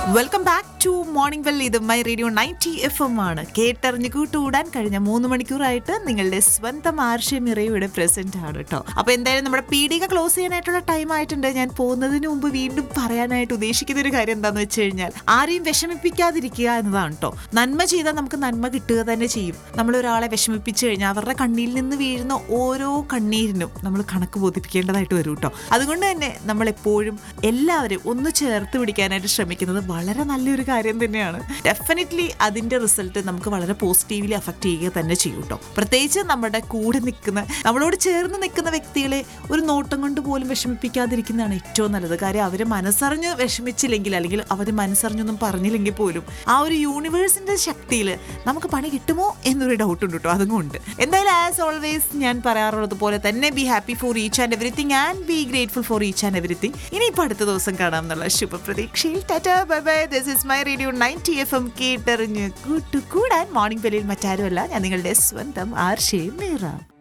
welcome back to morning well ഇത് my radio ninety F M ആണ് കേട്ടറിഞ്ഞ് കൂട്ടുകൂടാൻ കഴിഞ്ഞ മൂന്ന് മണിക്കൂറായിട്ട് നിങ്ങളുടെ സ്വന്തം ആർഷ്യം ഇറയുടെ പ്രസന്റ് ആണ് കേട്ടോ അപ്പൊ എന്തായാലും നമ്മുടെ പീഡിക ക്ലോസ് ചെയ്യാനായിട്ടുള്ള ടൈം ആയിട്ടുണ്ട് ഞാൻ പോകുന്നതിന് മുമ്പ് വീണ്ടും പറയാനായിട്ട് ഉദ്ദേശിക്കുന്ന ഒരു കാര്യം എന്താന്ന് വെച്ച് കഴിഞ്ഞാൽ ആരെയും വിഷമിപ്പിക്കാതിരിക്കുക എന്നതാണ് കേട്ടോ നന്മ ചെയ്താൽ നമുക്ക് നന്മ കിട്ടുക തന്നെ ചെയ്യും നമ്മൾ ഒരാളെ വിഷമിപ്പിച്ചു കഴിഞ്ഞാൽ അവരുടെ കണ്ണിൽ നിന്ന് വീഴുന്ന ഓരോ കണ്ണീരിനും നമ്മൾ കണക്ക് ബോധിപ്പിക്കേണ്ടതായിട്ട് വരും കേട്ടോ അതുകൊണ്ട് തന്നെ നമ്മൾ എപ്പോഴും എല്ലാവരും ഒന്ന് ചേർത്ത് പിടിക്കാനായിട്ട് ശ്രമിക്കുന്നത് വളരെ നല്ലൊരു കാര്യം തന്നെയാണ് ഡെഫിനറ്റ്ലി അതിന്റെ റിസൾട്ട് നമുക്ക് വളരെ പോസിറ്റീവ്ലി അഫക്റ്റ് ചെയ്യുക തന്നെ ചെയ്യും കേട്ടോ പ്രത്യേകിച്ച് നമ്മുടെ കൂടെ നിൽക്കുന്ന നമ്മളോട് ചേർന്ന് നിൽക്കുന്ന വ്യക്തികളെ ഒരു നോട്ടം കൊണ്ട് പോലും വിഷമിപ്പിക്കാതിരിക്കുന്നതാണ് ഏറ്റവും നല്ലത് കാര്യം അവർ മനസ്സറിഞ്ഞ് വിഷമിച്ചില്ലെങ്കിൽ അല്ലെങ്കിൽ അവർ മനസ്സറിഞ്ഞൊന്നും പറഞ്ഞില്ലെങ്കിൽ പോലും ആ ഒരു യൂണിവേഴ്സിന്റെ ശക്തിയിൽ നമുക്ക് പണി കിട്ടുമോ എന്നൊരു ഡൗട്ട് ഉണ്ട് കേട്ടോ അതുകൊണ്ട് എന്തായാലും ആസ് ഓൾവേസ് ഞാൻ പറയാറുള്ളത് പോലെ തന്നെ be happy for each and everything and be grateful for each and everything ഇനിയിപ്പോൾ അടുത്ത ദിവസം കാണാം എന്നുള്ള ശുഭപ്രതീക്ഷയിൽ tata bye bye this is my radio ninety F M കേട്ടറിഞ്ഞ് കൂട്ടുകൂടാൻ മോർണിംഗ് ബെല്ലിൽ മറ്റാരുമല്ല ഞാൻ നിങ്ങളുടെ സ്വന്തം ആർഷയും മീറ